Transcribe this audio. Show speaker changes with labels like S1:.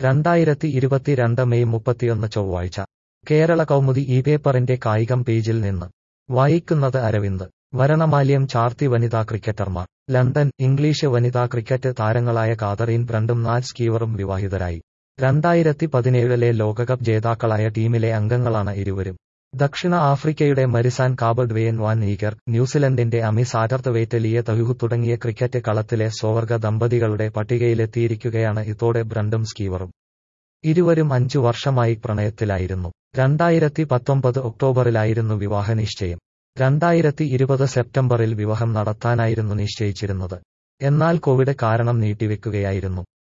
S1: രണ്ടായിരത്തി ഇരുപത്തിരണ്ട് മെയ് മുപ്പത്തിയൊന്ന് ചൊവ്വാഴ്ച കേരള കൗമുദി ഈ പേപ്പറിന്റെ കായികം പേജിൽ നിന്ന് വായിക്കുന്നത് അരവിന്ദ് വരണമാല്യം ചാർത്തി വനിതാ ക്രിക്കറ്റർമാർ ലണ്ടൻ ഇംഗ്ലീഷ് വനിതാ ക്രിക്കറ്റ് താരങ്ങളായ കാതറീൻ ബ്രണ്ടും നാറ്റ് സ്കീവറും വിവാഹിതരായി രണ്ടായിരത്തി പതിനേഴിലെ ലോകകപ്പ് ജേതാക്കളായ ടീമിലെ അംഗങ്ങളാണ് ഇരുവരും ദക്ഷിണ ആഫ്രിക്കയുടെ മരിസാൻ കാബഡ് വേൻ വാൻ ഈഗർ ന്യൂസിലൻഡിന്റെ അമി സാറ്റർത്ത് ലിയ തഹുഹു തുടങ്ങിയ ക്രിക്കറ്റ് കളത്തിലെ സ്വവർഗ ദമ്പതികളുടെ പട്ടികയിലെത്തിയിരിക്കുകയാണ് ഇതോടെ ബ്രണ്ടും സ്കീവറും ഇരുവരും അഞ്ചു വർഷമായി പ്രണയത്തിലായിരുന്നു രണ്ടായിരത്തി പത്തൊമ്പത് ഒക്ടോബറിലായിരുന്നു വിവാഹ നിശ്ചയം രണ്ടായിരത്തി ഇരുപത് സെപ്റ്റംബറിൽ വിവാഹം നടത്താനായിരുന്നു നിശ്ചയിച്ചിരുന്നത് എന്നാൽ കോവിഡ് കാരണം നീട്ടിവെക്കുകയായിരുന്നു